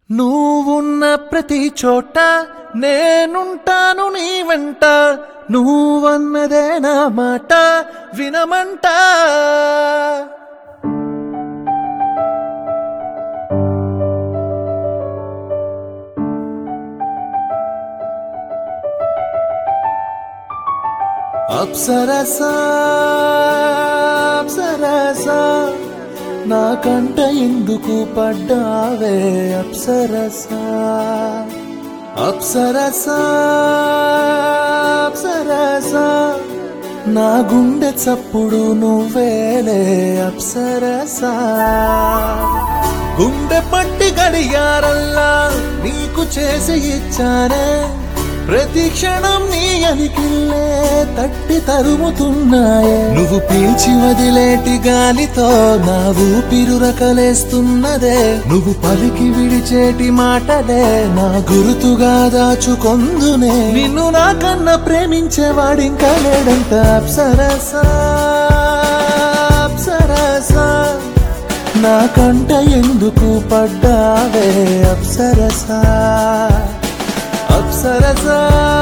నువ్వున్న ప్రతి చోట నేనుంటాను నీ వెంట నువ్వన్నదే నా మాట వినమంట అప్సరసా అప్సరసా నాకంట ఎందుకు పడ్డావే అప్సరసా అప్సరసా అప్సరసా నా గుండె చప్పుడు నువ్వేలే అప్సరసా గుండె పట్టి గడియారల్లా నీకు చేసి ఇచ్చానే ప్రతి క్షణం నీ అలికిల్లే తట్టి తరుముతున్నాయే నువ్వు పీల్చి వదిలేటి గాలితో నా ఊపిరు రకలేస్తున్నదే నువ్వు పలికి విడిచేటి మాటలే నా గురుతుగా దాచుకొందునే నిన్ను నాకన్నా ప్రేమించేవాడింకా లేడంట అప్సరసా అప్సరసా నాకంట ఎందుకు పడ్డావే అప్సరసా అప్సరసా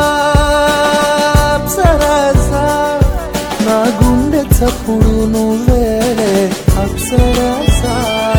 అప్సరసా నా గుండె చప్పుడు నువ్వేలే అప్సరసా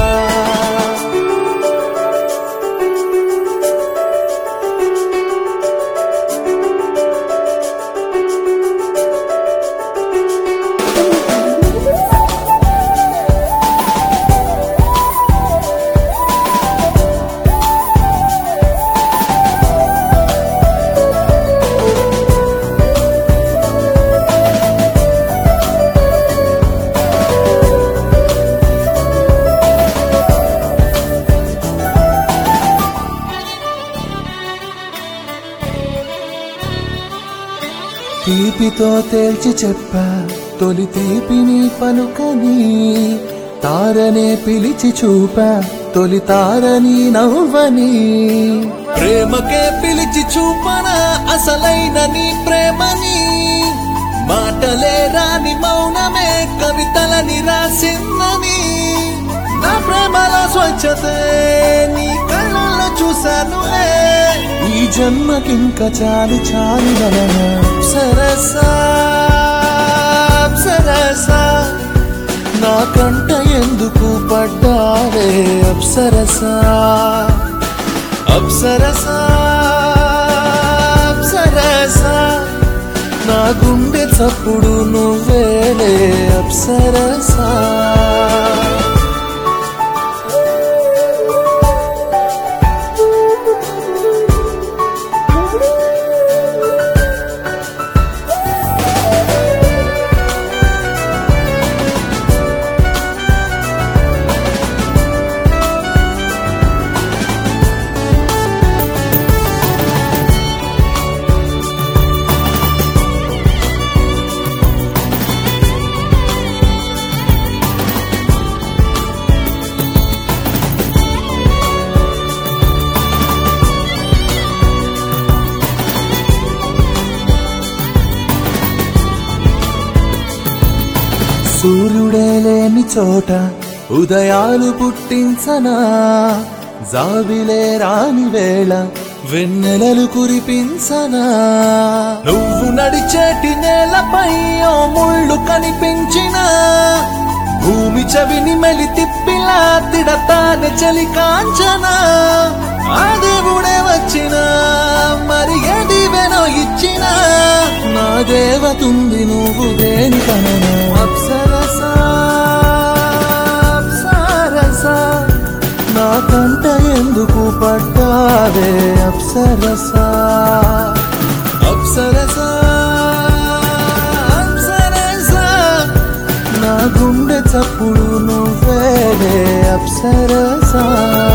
తీపితో తేల్చి చెప్పా తొలి తీపిని పలుకని తారనే పిలిచి చూపా తొలి తారని నవ్వని ప్రేమకే పిలిచి చూపనా అసలైన నీ ప్రేమని మాటలే రాని మౌనమే కవితలని రాసిందని నా ప్రేమల స్వచ్ఛతే నీ కళ్ళల్లో చూశానులే ఈ జన్మకింక చాలు చాలు గలన సరసా సరసా నాకంట ఎందుకు పడ్డావే అప్సరసా అప్సరసా అప్సరసా నా గుండె చప్పుడు నువ్వేలే అప్సరసా సూర్యుడే లేని చోట ఉదయాలు పుట్టించనా జాబిలే రాని వేళ వెన్నెలలు కురిపించనా నువ్వు నడిచేటి నేలపై ఓ ముళ్ళు కనిపించినా భూమి చెవిని మెలి తిప్పిలా తిడతానే చలి కాంచనా ఆ దేవుడే వచ్చినా మరి ఏది వెనో ఇచ్చినా నా దేవతుంది నువ్వు దేనికనను అప్సరసా అప్సరసా నాకంట ఎందుకు పడ్డావే అప్సరసా అప్సరసా అప్సరసా నా గుండె చప్పుడు నువ్వేలే అప్సరసా